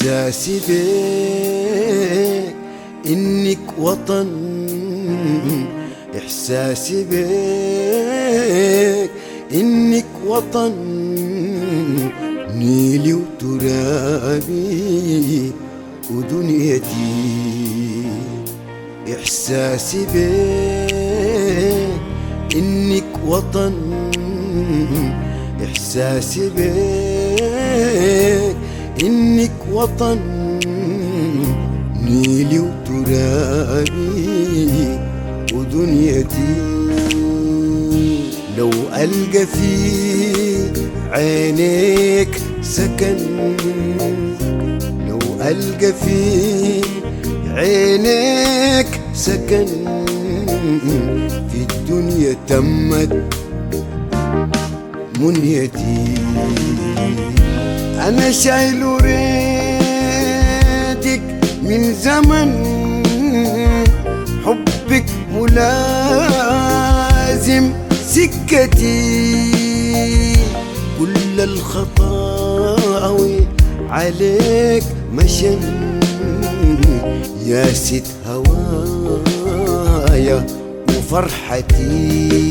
إحساسي بيك إنك وطن إحساسي بيك إنك وطن نيلي وترابي ودنيتي إحساسي بيك إنك وطن إحساسي بيك إنك وطن نيلي وترابي ودنيتي لو ألقى في عينيك سكن لو ألقى في عينيك سكن في الدنيا تمت منيتي أنا شايل ريتك من زمن حبك ملازم سكتي كل الخطاوي عليك مشن يا ست هوايا وفرحتي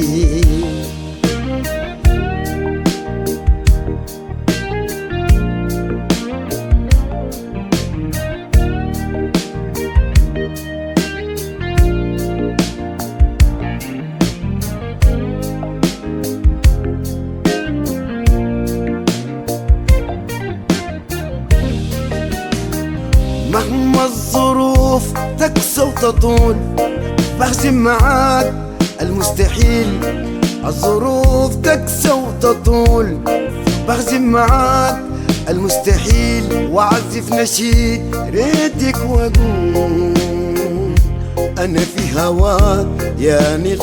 مهما الظروف تقسى وتطول بحسم معاك المستحيل الظروف تقسى وتطول بحزم معاك المستحيل واعزف نشيد ريتك واقول انا في هواك يا نيل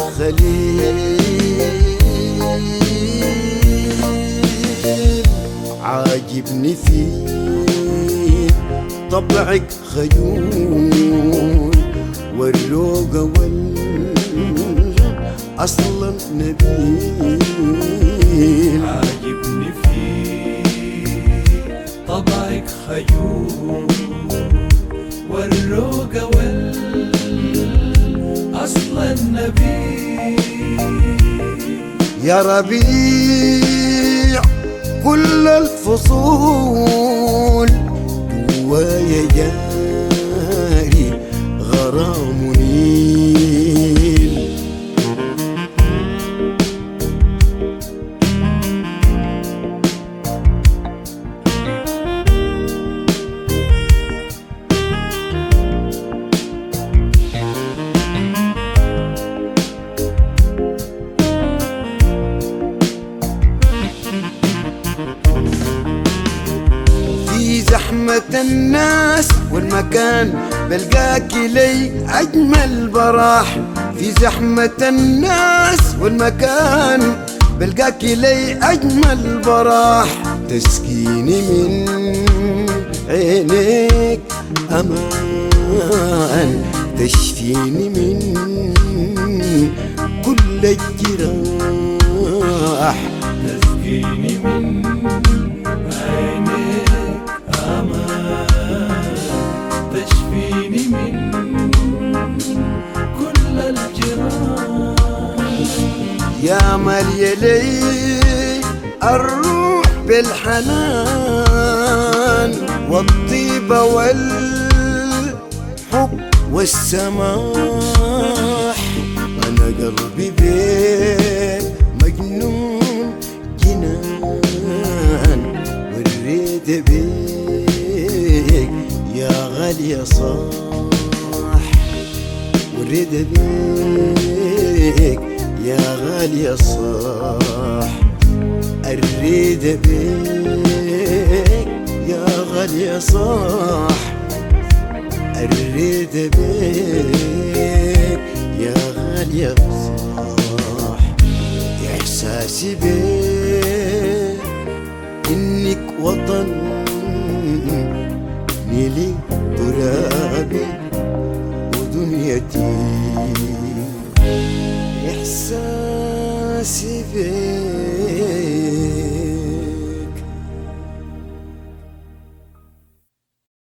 خليل عاجبني فيك طبعك خيول والروقة وال أصلا نبيل عاجبني فيك طبعك خيول والروقة وال أصل النبي يا ربيع كل الفصول جوايا جاري غرام نيل في زحمة الناس والمكان بلقاك لي أجمل براح في زحمة الناس والمكان بلقاك لي أجمل براح تسكيني من عينيك أمان تشفيني من كل الجراح تسقيني من عينيك أمان تشفيني من كل الجراح يا مليلي الروح بالحنان والطيبة والحب والسماح أنا قلبي بيك مجنون جنان والريد بيك يا غالية صاح ورد بيك يا غالية صاح الريد بيك يا غالية صاح الريد بيك يا غالية صاح إحساسي بيك إنك وطن نيلي ترابي ودنيتي إحساسي بيك